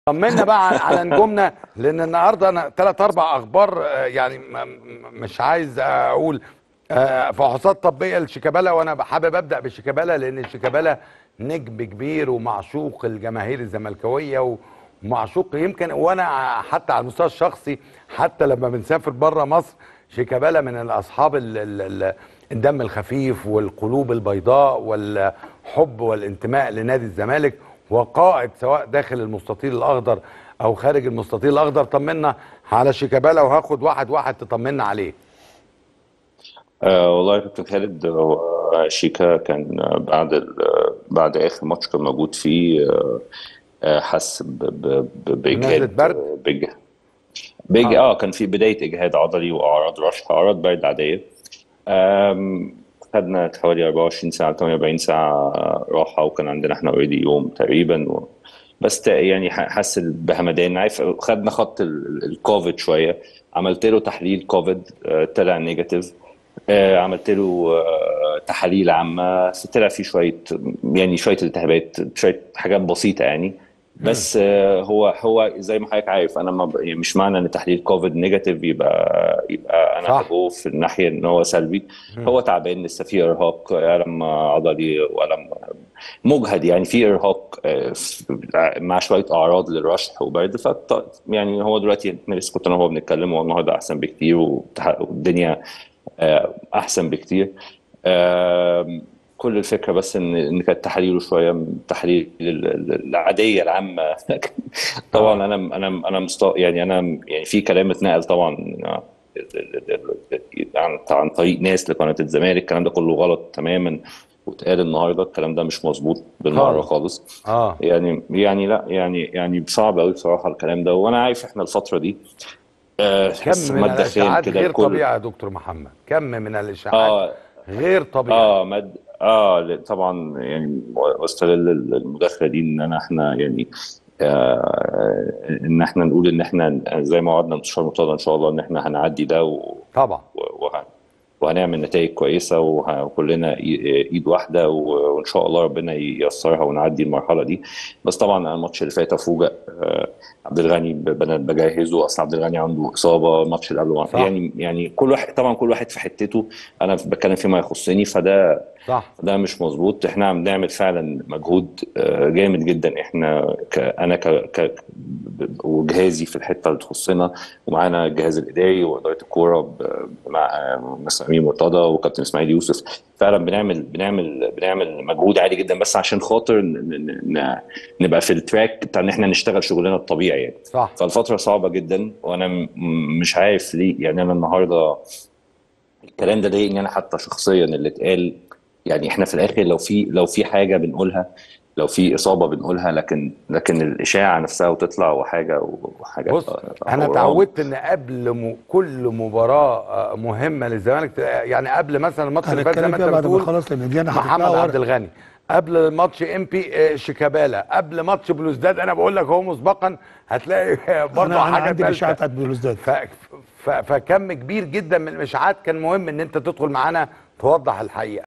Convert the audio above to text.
طمنا بقى على- على نجومنا لان النهارده انا ثلاث اربع اخبار آه، يعني م- م- مش عايز اقول آه، فحوصات طبيه لشيكابالا وانا حابب ابدا بشيكابالا لان شيكابالا نجم كبير ومعشوق الجماهير الزملكاويه ومعشوق يمكن وانا حتى على المستوى الشخصي حتى لما بنسافر بره مصر شيكابالا من الاصحاب ال- ال- ال- الدم الخفيف والقلوب البيضاء والحب والانتماء لنادي الزمالك وقائد سواء داخل المستطيل الاخضر او خارج المستطيل الاخضر طمنا على شيكابالا وهاخد واحد واحد تطمنا عليه آه والله يا كابتن خالد هو شيكا كان آه، بعد ال- آه، بعد اخر ماتش كان موجود فيه آه، آه، حس ب- ب- ب- باجهاد نزلة برد؟ آه، بج بيج اه كان في بدايه اجهاد عضلي واعراض رشح اعراض برد عاديه آم، خدنا حوالي 24 ساعه 48 ساعه راحه وكان عندنا احنا اوريدي يوم تقريبا و... بس تا- يعني ح- حس بهمدان عارف خدنا خط ال- ال- الكوفيد شويه عملت له تحليل كوفيد آه، طلع نيجاتيف آه، عملت له آه، تحاليل عامه طلع فيه شويه يعني شويه التهابات شويه حاجات بسيطه يعني بس آه، هو هو زي ما حضرتك عارف انا ما ب- يعني مش معنى ان تحليل كوفيد نيجاتيف يبقى يبقى انا صح. هجو في الناحيه ان هو سلبي هو تعبان لسه في ارهاق الم عضلي والم مجهد يعني في ارهاق آه، ف- مع شويه اعراض للرشح وبرد ف يعني هو دلوقتي احنا لسه كنت انا وهو بنتكلم هو النهارده احسن بكتير وتح- والدنيا آه، احسن بكتير آم، كل الفكره بس ان ان كانت تحاليله شويه من التحاليل ال- ال- العاديه العامه طبعا انا انا انا مست... يعني انا يعني في كلام اتنقل طبعا آه، عن عن طريق ناس لقناه الزمالك الكلام ده كله غلط تماما واتقال النهارده الكلام ده مش مظبوط بالمره خالص. خالص اه يعني يعني لا يعني يعني صعب قوي بصراحه الكلام ده وانا عارف احنا الفتره دي آه كم تحس من ماده خام الاشاعات كده غير الكل طبيعي يا دكتور محمد كم من الاشاعات اه غير طبيعي اه مد اه ل- طبعا يعني واستغل المداخله دي ان انا احنا يعني آه ان احنا نقول ان احنا زي ما وعدنا انتشار مرتضى ان شاء الله ان احنا هنعدي ده و... طبعا و- وه- وهنعمل نتائج كويسه وه- وكلنا إي- ايد واحده و- وان شاء الله ربنا ييسرها ونعدي المرحله دي بس طبعا أنا الماتش اللي فات افوجئ آه، عبد الغني ب- ب- بجهزه اصل عبد الغني عنده اصابه الماتش اللي قبله صح. يعني يعني كل واحد طبعا كل واحد في حتته انا بتكلم فيما يخصني فده صح ده مش مظبوط احنا عم بنعمل فعلا مجهود آه، جامد جدا احنا ك انا ك ك وجهازي في الحته اللي تخصنا ومعانا الجهاز الاداري واداره الكوره ب- مع آه، مستر امين مرتضى وكابتن اسماعيل يوسف فعلا بنعمل بنعمل بنعمل مجهود عالي جدا بس عشان خاطر ن- ن- ن- نبقى في التراك بتاع ان احنا نشتغل شغلنا الطبيعي يعني صح فالفترة صعبة جدا وانا م- مش عارف ليه يعني انا النهارده الكلام ده ضايقني انا حتى شخصيا اللي اتقال يعني احنا في الاخر لو في لو في حاجة بنقولها لو في اصابة بنقولها لكن لكن الاشاعة نفسها وتطلع وحاجة وحاجة بص انا اتعودت ان قبل م... كل مباراه آه، مهمه للزمالك ت- يعني قبل مثلا الماتش اللي فات زي هنتكلم ما فيها انت بعد ما بتقول نخلص لان دي انا محمد هحطها عبد ورق الغني قبل ماتش ام بي شيكابالا قبل ماتش بلوزداد انا بقول لك هو مسبقا هتلاقي برضه انا انا حاجه عندي الاشاعات ثالثه بتاعت بلوزداد ف... ف... فكم كبير جدا من الاشاعات كان مهم ان انت تدخل معانا توضح الحقيقه